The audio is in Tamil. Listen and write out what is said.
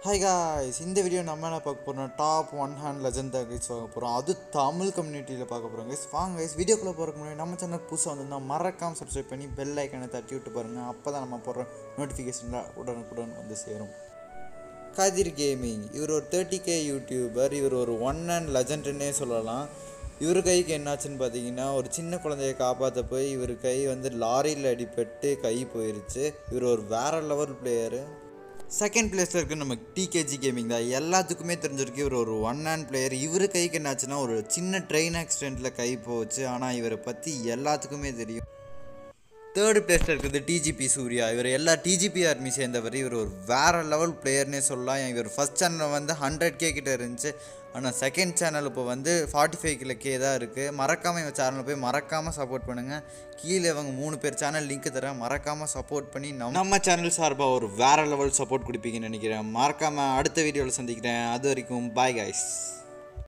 ஹாய் காய்ஸ் இந்த வீடியோ நம்ம என்ன பார்க்க போகிறோம் டாப் ஒன் ஹேண்ட் லெஜண்ட் தான் கைஸ் பார்க்க போகிறோம் அது தமிழ் கம்யூனிட்டியில் பார்க்க போகிறோம் கைஸ் வாங்க கைஸ் வீடியோக்குள்ளே போகிறக்கு முன்னாடி நம்ம சேனல் புதுசாக வந்திருந்தால் மறக்காமல் சப்ஸ்கிரைப் பண்ணி பெல் ஐக்கனை தட்டி விட்டு பாருங்கள் அப்போ தான் நம்ம போடுற நோட்டிஃபிகேஷனில் உடனுக்குடன் வந்து சேரும் கதிர் கேமிங் இவர் ஒரு தேர்ட்டி கே யூடியூபர் இவர் ஒரு ஒன் அண்ட் லெஜண்ட்னே சொல்லலாம் இவர் கைக்கு என்னாச்சுன்னு பார்த்தீங்கன்னா ஒரு சின்ன குழந்தைய காப்பாற்ற போய் இவர் கை வந்து லாரியில் அடிபட்டு கை போயிருச்சு இவர் ஒரு வேற லெவல் பிளேயரு செகண்ட் பிளேஸில் இருக்க நம்ம டிகேஜி கேமிங் தான் எல்லாத்துக்குமே தெரிஞ்சிருக்கு இவர் ஒரு ஒன் ஹேண்ட் பிளேயர் இவர் கைக்கு என்னாச்சுன்னா ஒரு சின்ன ட்ரெயின் ஆக்சிடெண்ட்டில் கை போச்சு ஆனால் இவரை பற்றி எல்லாத்துக்குமே தெரியும் தேர்டு பிளேஸில் இருக்கிறது டிஜிபி சூர்யா இவர் எல்லா டிஜிபி ஆர்மி சேர்ந்தவர் இவர் ஒரு வேற லெவல் பிளேயர்னே சொல்லலாம் இவர் ஃபஸ்ட் சேனல் வந்து ஹண்ட்ரட் கே கிட்ட இருந்துச்சு ஆனால் செகண்ட் சேனல் இப்போ வந்து ஃபார்ட்டி ஃபைவ் கிலோ கே தான் இருக்குது மறக்காமல் இவன் சேனலில் போய் மறக்காமல் சப்போர்ட் பண்ணுங்கள் கீழே இவங்க மூணு பேர் சேனல் லிங்க் தரேன் மறக்காமல் சப்போர்ட் பண்ணி நம்ம நம்ம சேனல் சார்பாக ஒரு வேற லெவல் சப்போர்ட் கொடுப்பீங்கன்னு நினைக்கிறேன் மறக்காமல் அடுத்த வீடியோவில் சந்திக்கிறேன் அது வரைக்கும் பாய் கைஸ்